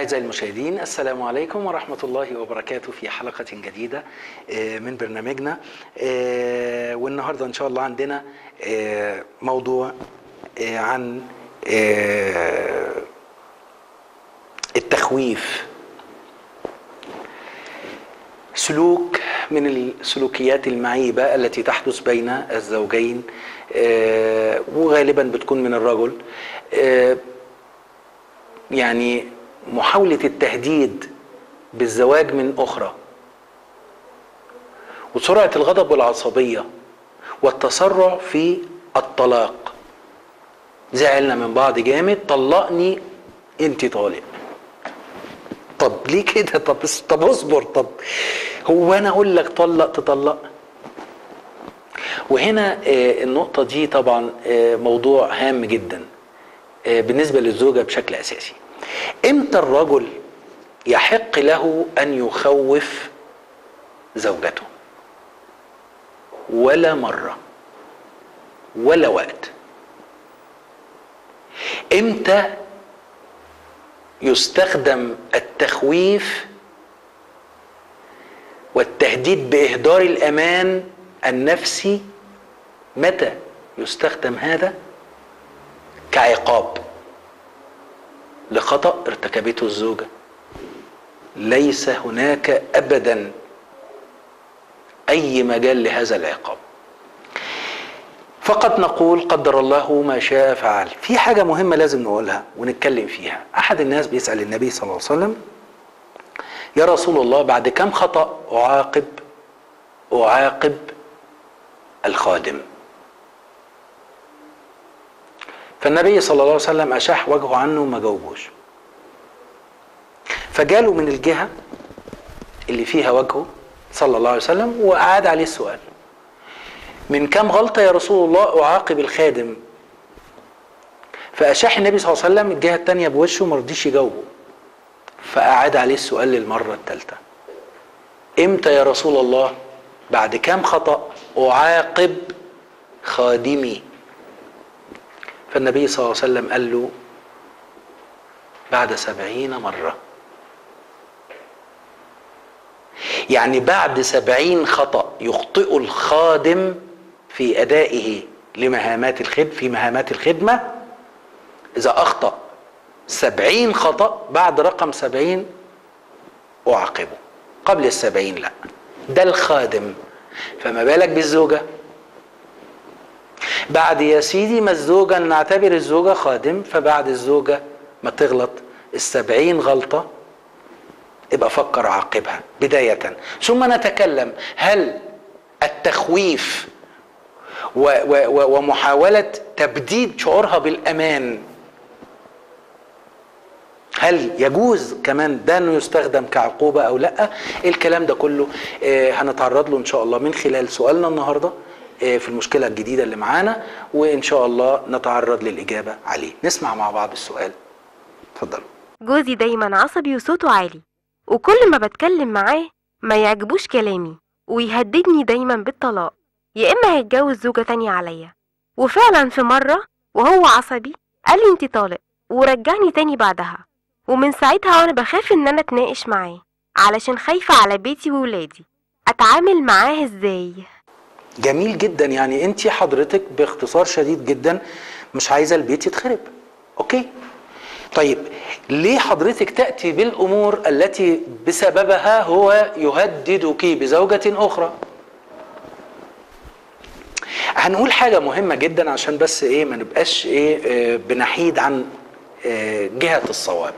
أعزائي المشاهدين السلام عليكم ورحمة الله وبركاته في حلقة جديدة آه، من برنامجنا آه، والنهاردة إن شاء الله عندنا آه، موضوع آه، عن آه، التخويف سلوك من السلوكيات المعيبة التي تحدث بين الزوجين آه، وغالبا بتكون من الرجل آه، يعني محاولة التهديد بالزواج من أخرى وسرعة الغضب والعصبية والتسرع في الطلاق زعلنا من بعض جامد طلقني انت طالق طب ليه كده طب طب اصبر طب هو انا اقول لك طلق تطلق وهنا آه، النقطة دي طبعا آه، موضوع هام جدا آه، بالنسبة للزوجة بشكل أساسي امتى الرجل يحق له أن يخوف زوجته ولا مرة ولا وقت امتى يستخدم التخويف والتهديد باهدار الامان النفسي متى يستخدم هذا كعقاب لخطا ارتكبته الزوجه ليس هناك ابدا اي مجال لهذا العقاب فقط نقول قدر الله ما شاء فعل في حاجة مهمة لازم نقولها ونتكلم فيها أحد الناس بيسأل النبي صلى الله عليه وسلم يا رسول الله بعد كم خطأ أعاقب أعاقب الخادم فالنبي صلى الله عليه وسلم أشاح وجهه عنه وما جاوبوش فجاله من الجهة اللي فيها وجهه صلى الله عليه وسلم وأعاد عليه السؤال من كم غلطة يا رسول الله أعاقب الخادم فأشاح النبي صلى الله عليه وسلم الجهة التانية بوشه ما رضيش يجاوبه فأعاد عليه السؤال للمرة الثالثة إمتى يا رسول الله بعد كم خطأ أعاقب خادمي فالنبي صلى الله عليه وسلم قال له بعد سبعين مرة يعني بعد سبعين خطأ يخطئ الخادم في أدائه لمهامات الخدمة في مهامات الخدمة إذا أخطأ سبعين خطأ بعد رقم سبعين أعاقبه قبل السبعين لا ده الخادم فما بالك بالزوجة بعد يا سيدي ما الزوجة نعتبر الزوجة خادم فبعد الزوجة ما تغلط السبعين غلطة ابقى فكر عاقبها بداية ثم نتكلم هل التخويف و و و ومحاولة تبديد شعورها بالأمان هل يجوز كمان ده انه يستخدم كعقوبة او لا الكلام ده كله آه، هنتعرض له ان شاء الله من خلال سؤالنا النهاردة آه، في المشكلة الجديدة اللي معانا وان شاء الله نتعرض للإجابة عليه نسمع مع بعض السؤال اتفضلوا جوزي دايما عصبي وصوته عالي وكل ما بتكلم معاه ما يعجبوش كلامي ويهددني دايما بالطلاق يا اما هيتجوز زوجة تانية عليا وفعلا في مرة وهو عصبي قال لي انت طالق ورجعني تاني بعدها ومن ساعتها وانا بخاف ان انا اتناقش معاه علشان خايفة على بيتي وولادي اتعامل معاه ازاي جميل جدا يعني انت حضرتك باختصار شديد جدا مش عايزه البيت يتخرب اوكي طيب ليه حضرتك تاتي بالامور التي بسببها هو يهددك بزوجه اخرى هنقول حاجه مهمه جدا عشان بس ايه ما نبقاش ايه آه، بنحيد عن آه، جهه الصواب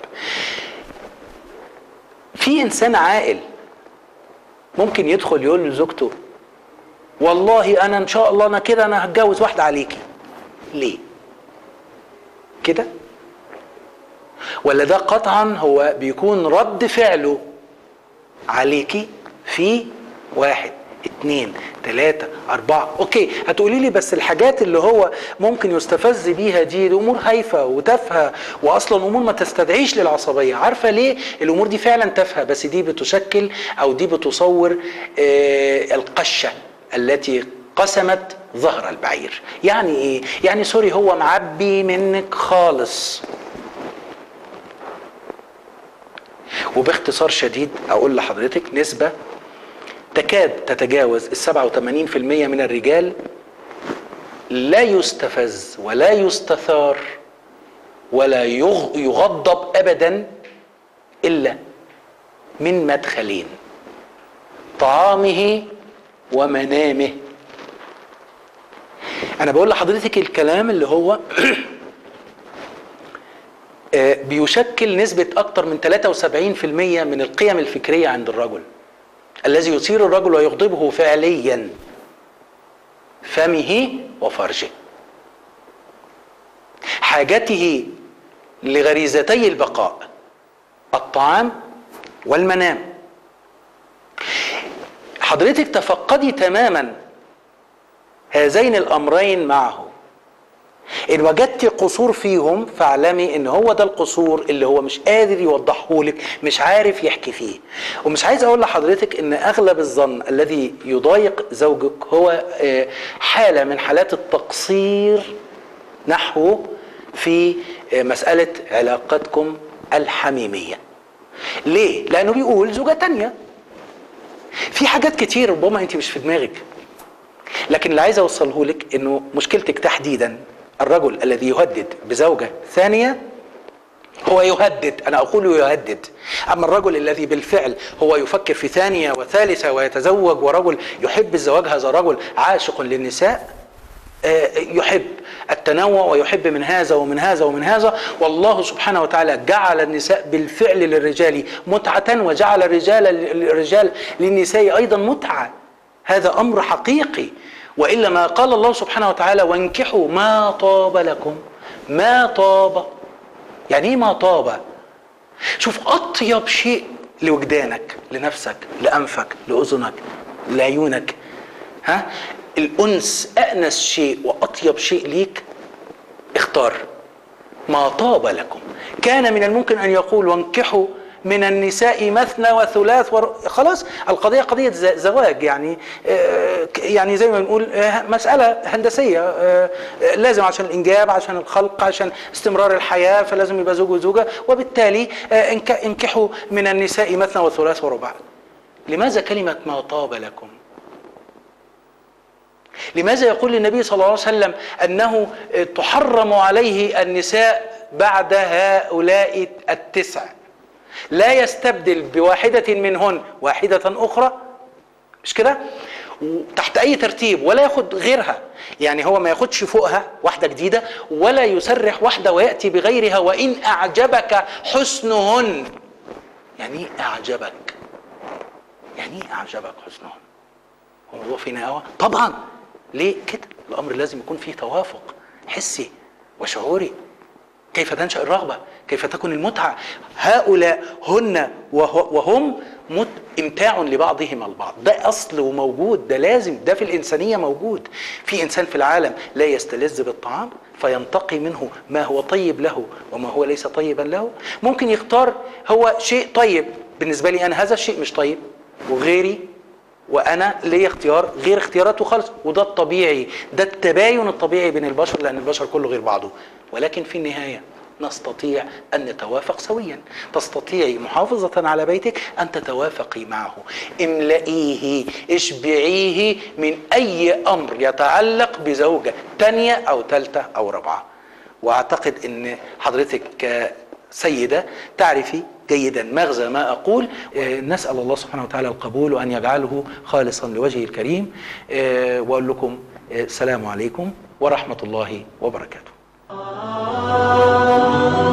في انسان عاقل ممكن يدخل يقول لزوجته والله انا ان شاء الله انا كده انا هتجوز واحده عليكي ليه كده ولا ده قطعا هو بيكون رد فعله عليكي في واحد اتنين تلاتة أربعة أوكي هتقولي لي بس الحاجات اللي هو ممكن يستفز بيها دي, دي أمور هايفة وتافهة وأصلا أمور ما تستدعيش للعصبية عارفة ليه الأمور دي فعلا تافهة بس دي بتشكل أو دي بتصور آه القشة التي قسمت ظهر البعير يعني ايه يعني سوري هو معبي منك خالص وباختصار شديد اقول لحضرتك نسبه تكاد تتجاوز ال 87% من الرجال لا يستفز ولا يستثار ولا يغ- يغضب ابدا الا من مدخلين طعامه ومنامه انا بقول لحضرتك الكلام اللي هو آه، بيشكل نسبة أكثر من 73% من القيم الفكرية عند الرجل الذي يثير الرجل ويغضبه فعليا فمه وفرجه حاجته لغريزتي البقاء الطعام والمنام حضرتك تفقدي تماما هذين الامرين معه ان وجدت قصور فيهم فاعلمي ان هو ده القصور اللي هو مش قادر يوضحه لك مش عارف يحكي فيه ومش عايز اقول لحضرتك ان اغلب الظن الذي يضايق زوجك هو آه، حاله من حالات التقصير نحوه في آه، مساله علاقتكم الحميميه ليه لانه بيقول زوجه تانية في حاجات كتير ربما انت مش في دماغك لكن اللي عايز اوصله لك انه مشكلتك تحديدا الرجل الذي يهدد بزوجه ثانيه هو يهدد انا اقول يهدد اما الرجل الذي بالفعل هو يفكر في ثانيه وثالثه ويتزوج ورجل يحب الزواج هذا رجل عاشق للنساء آه، يحب التنوع ويحب من هذا ومن هذا ومن هذا والله سبحانه وتعالى جعل النساء بالفعل للرجال متعة وجعل الرجال الرجال للنساء أيضا متعة هذا أمر حقيقي وإلا ما قال الله سبحانه وتعالى وانكحوا ما طاب لكم ما طاب يعني ايه ما طاب شوف أطيب شيء لوجدانك لنفسك لأنفك لأذنك لعيونك ها الأنس أأنس شيء وأطيب شيء ليك اختار ما طاب لكم كان من الممكن أن يقول وانكحوا من النساء مثنى وثلاث ور... خلاص القضية قضية ز- زواج يعني آه، ك- يعني زي ما بنقول آه، مسألة هندسية آه، آه، لازم عشان الإنجاب عشان الخلق عشان استمرار الحياة فلازم يبقى زوج وزوجة وبالتالي آه، انك- انكحوا من النساء مثنى وثلاث ورباع لماذا كلمة ما طاب لكم لماذا يقول النبي صلى الله عليه وسلم انه تحرم عليه النساء بعد هؤلاء التسع لا يستبدل بواحدة منهن واحدة أخرى مش كده؟ تحت أي ترتيب ولا ياخد غيرها يعني هو ما ياخدش فوقها واحدة جديدة ولا يسرح واحدة ويأتي بغيرها وإن أعجبك حسنهن يعني إيه أعجبك؟ يعني إيه أعجبك حسنهن؟ هو الموضوع فيه نقاوة؟ طبعا ليه كده؟ الأمر لازم يكون فيه توافق حسي وشعوري كيف تنشأ الرغبة كيف تكون المتعة هؤلاء هن وه- وهم مت امتاع لبعضهم البعض ده أصل وموجود ده لازم ده في الإنسانية موجود في إنسان في العالم لا يستلذ بالطعام فينتقي منه ما هو طيب له وما هو ليس طيبا له ممكن يختار هو شيء طيب بالنسبة لي أنا هذا الشيء مش طيب وغيري وانا ليا اختيار غير اختياراته خالص وده الطبيعي ده التباين الطبيعي بين البشر لان البشر كله غير بعضه ولكن في النهايه نستطيع ان نتوافق سويا تستطيعي محافظه على بيتك ان تتوافقي معه املئيه اشبعيه من اي امر يتعلق بزوجه تانية او ثالثه او رابعه واعتقد ان حضرتك كسيده تعرفي جيدا مغزى ما اقول آه، نسال الله سبحانه وتعالى القبول وان يجعله خالصا لوجهه الكريم آه، واقول لكم آه، السلام عليكم ورحمه الله وبركاته